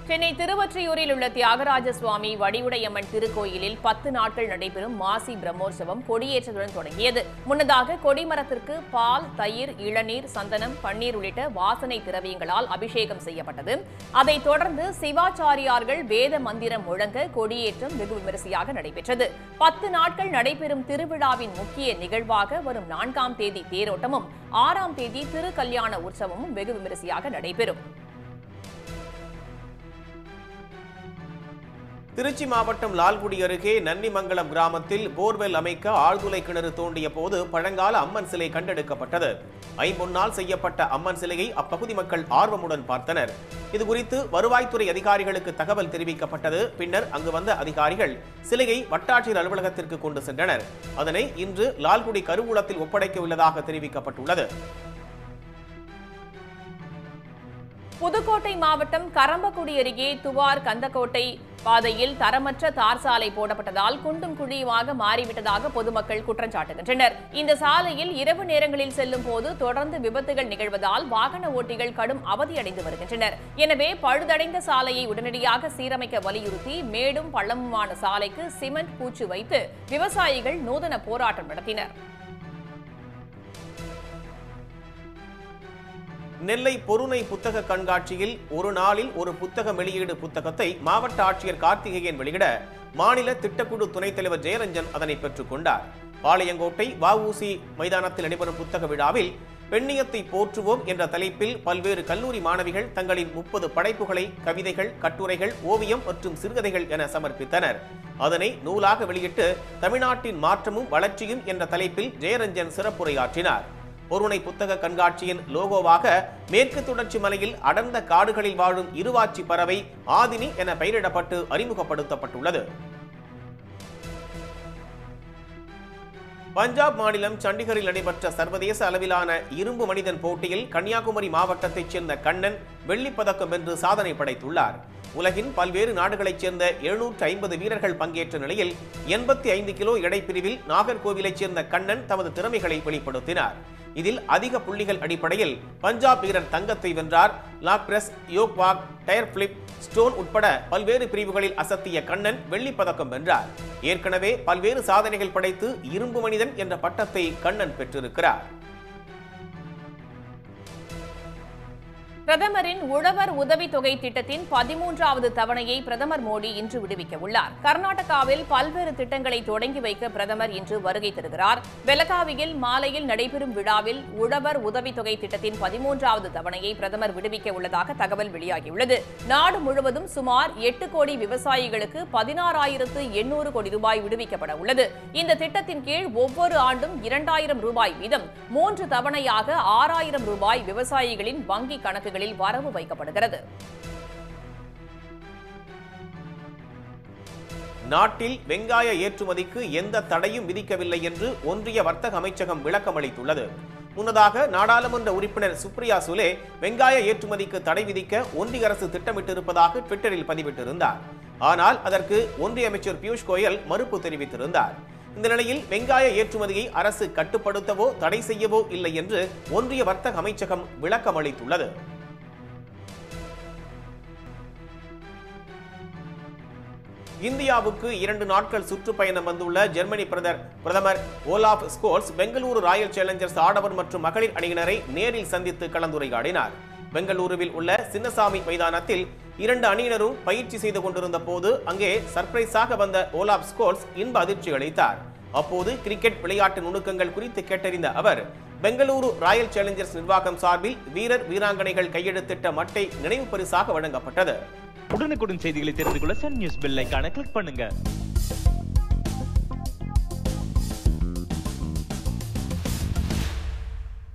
சென்னை திருவொற்றியூரில் உள்ள தியாகராஜ சுவாமி வடிவுடையம்மன் திருக்கோயிலில் பத்து நாட்கள் நடைபெறும் மாசி பிரம்மோற்சவம் கொடியேற்றத்துடன் தொடங்கியது முன்னதாக கொடிமரத்திற்கு பால் தயிர் இளநீர் சந்தனம் பன்னீர் உள்ளிட்ட வாசனை திரவியங்களால் அபிஷேகம் செய்யப்பட்டது அதைத் தொடர்ந்து சிவாச்சாரியார்கள் வேத மந்திரம் முழங்க கொடியேற்றம் வெகு விமரிசையாக நடைபெற்றது பத்து நாட்கள் நடைபெறும் திருவிழாவின் முக்கிய நிகழ்வாக வரும் நான்காம் தேதி தேரோட்டமும் ஆறாம் தேதி திருக்கல்யாண உற்சவமும் வெகு விமரிசையாக நடைபெறும் திருச்சி மாவட்டம் லால்குடி அருகே நன்னிமங்கலம் கிராமத்தில் போர்வெல் அமைக்க ஆழ்துளை கிணறு தோண்டிய போது பழங்கால அம்மன் சிலை கண்டெடுக்கப்பட்டது ஐம்பொன்னால் செய்யப்பட்ட அம்மன் சிலையை அப்பகுதி மக்கள் ஆர்வமுடன் பார்த்தனர் இதுகுறித்து வருவாய்த்துறை அதிகாரிகளுக்கு தகவல் தெரிவிக்கப்பட்டது பின்னர் அங்கு வந்த அதிகாரிகள் சிலையை வட்டாட்சியர் அலுவலகத்திற்கு கொண்டு சென்றனர் அதனை இன்று லால்குடி கருவூலத்தில் ஒப்படைக்க உள்ளதாக தெரிவிக்கப்பட்டுள்ளது புதுக்கோட்டை மாவட்டம் கரம்பக்குடி அருகே துவார் கந்தக்கோட்டை பாதையில் தரமற்ற தார் சாலை போடப்பட்டதால் குண்டும் குழியுமாக மாறிவிட்டதாக பொதுமக்கள் குற்றம் சாட்டுகின்றனர் இந்த சாலையில் இரவு நேரங்களில் செல்லும் போது தொடர்ந்து விபத்துகள் நிகழ்வதால் வாகன ஓட்டிகள் கடும் அவதியடைந்து வருகின்றனர் எனவே பழுதடைந்த சாலையை உடனடியாக சீரமைக்க வலியுறுத்தி மேடும் பள்ளமுமான சாலைக்கு சிமெண்ட் பூச்சு வைத்து விவசாயிகள் நூதன போராட்டம் நடத்தினர் நெல்லை பொருணை புத்தக கண்காட்சியில் ஒரு நாளில் ஒரு புத்தக வெளியீடு புத்தகத்தை மாவட்ட ஆட்சியர் கார்த்திகேயன் வெளியிட மாநில திட்டக்குழு துணைத் தலைவர் ஜெயரஞ்சன் அதனை பெற்றுக் கொண்டார் பாளையங்கோட்டை வஉசி மைதானத்தில் நடைபெறும் புத்தக விழாவில் பெண்ணியத்தை போற்றுவோம் என்ற தலைப்பில் பல்வேறு கல்லூரி மாணவிகள் தங்களின் முப்பது படைப்புகளை கவிதைகள் கட்டுரைகள் ஓவியம் மற்றும் சிறுகதைகள் என சமர்ப்பித்தனர் அதனை நூலாக வெளியிட்டு தமிழ்நாட்டின் மாற்றமும் வளர்ச்சியும் என்ற தலைப்பில் ஜெயரஞ்சன் சிறப்புரையாற்றினார் பொருணை புத்தக கண்காட்சியின் லோகோவாக மேற்கு தொடர்ச்சி மலையில் அடர்ந்த காடுகளில் வாழும் இருவாச்சி பறவை ஆதினி என பெயரிடப்பட்டு அறிமுகப்படுத்தப்பட்டுள்ளது பஞ்சாப் மாநிலம் சண்டிகரில் நடைபெற்ற சர்வதேச அளவிலான இரும்பு மனிதன் போட்டியில் கன்னியாகுமரி மாவட்டத்தைச் சேர்ந்த கண்ணன் வெள்ளிப் பதக்கம் வென்று சாதனை படைத்துள்ளார் உலகின் பல்வேறு நாடுகளைச் சேர்ந்த எழுநூற்று ஐம்பது வீரர்கள் பங்கேற்ற நிலையில் எண்பத்தி ஐந்து கிலோ எடை பிரிவில் நாகர்கோவிலைச் சேர்ந்த கண்ணன் தமது திறமைகளை வெளிப்படுத்தினார் இதில் அதிக புள்ளிகள் அடிப்படையில் பஞ்சாப் வீரர் தங்கத்தை வென்றார் log press yoke walk tyre flip stone உட்பட பல்வேறு பிரிவுகளில் அசத்திய கண்ணன் வெள்ளிப் பதக்கம் வென்றார் ஏற்கனவே பல்வேறு சாதனைகள் படைத்து இரும்பு மனிதன் என்ற பட்டத்தை கண்ணன் பெற்றிருக்கிறார் பிரதமரின் உழவர் உதவித் தொகை திட்டத்தின் பதிமூன்றாவது தவணையை பிரதமர் மோடி இன்று விடுவிக்க உள்ளார் கர்நாடகாவில் பல்வேறு திட்டங்களை தொடங்கி வைக்க பிரதமர் இன்று வருகை தருகிறார் பெலகாவியில் மாலையில் நடைபெறும் விழாவில் உழவர் உதவித் தொகை திட்டத்தின் பதிமூன்றாவது தவணையை பிரதமர் விடுவிக்க உள்ளதாக தகவல் வெளியாகியுள்ளது நாடு முழுவதும் சுமார் எட்டு கோடி விவசாயிகளுக்கு பதினாறாயிரத்து எண்ணூறு கோடி ரூபாய் விடுவிக்கப்பட உள்ளது இந்த திட்டத்தின் கீழ் ஒவ்வொரு ஆண்டும் இரண்டாயிரம் ரூபாய் வீதம் மூன்று தவணையாக ஆறாயிரம் ரூபாய் விவசாயிகளின் வங்கி கணக்குகளில் வரவு வைக்கப்படுகிறது நாட்டில் வெங்காய ஏற்றுமதிக்கு எந்த தடையும் விதிக்கவில்லை என்று ஒன்றிய வர்த்தக அமைச்சகம் விளக்கம் அளித்துள்ளது முன்னதாக நாடாளுமன்ற உறுப்பினர் சுப்ரியா சுலே வெங்காய ஏற்றுமதிக்கு தடை விதிக்க ஒன்றிய அரசு திட்டமிட்டிருப்பதாக ட்விட்டரில் பதிவிட்டிருந்தார் ஆனால் அதற்கு ஒன்றிய அமைச்சர் பியூஷ் கோயல் மறுப்பு தெரிவித்திருந்தார் இந்த நிலையில் வெங்காய ஏற்றுமதியை அரசு கட்டுப்படுத்தவோ தடை செய்யவோ இல்லை என்று ஒன்றிய வர்த்தக அமைச்சகம் விளக்கம் அளித்துள்ளது இந்தியாவுக்கு இரண்டு நாட்கள் சுற்றுப்பயணம் வந்துள்ள ஜெர்மனி பிரதர் பிரதமர் Olaf Scholz Bengaluru Royal Challengers ஆடவர் மற்றும் மகளிர் அணியினரை நேரில் சந்தித்து கலந்துரையாடினார் பெங்களூருவில் உள்ள சின்னசாமி மைதானத்தில் இரண்டு அணியினரும் பயிற்சி செய்து கொண்டிருந்த போது அங்கே சர்ப்ரைஸாக வந்த ஓலாப் ஸ்கோல்ஸ் இன்ப அதிர்ச்சி அளித்தார் அப்போது கிரிக்கெட் விளையாட்டு நுணுக்கங்கள் குறித்து கேட்டறிந்த அவர் பெங்களூரு ராயல் சேலஞ்சர்ஸ் நிர்வாகம் சார்பில் வீரர் வீராங்கனைகள் கையெழுத்திட்ட மட்டை நினைவு பரிசாக வழங்கப்பட்டது உடனுக்குடன் செய்திகளை தெரிந்து கொள்ள சன் நியூஸ் பெல் ஐகானை கிளிக் பண்ணுங்க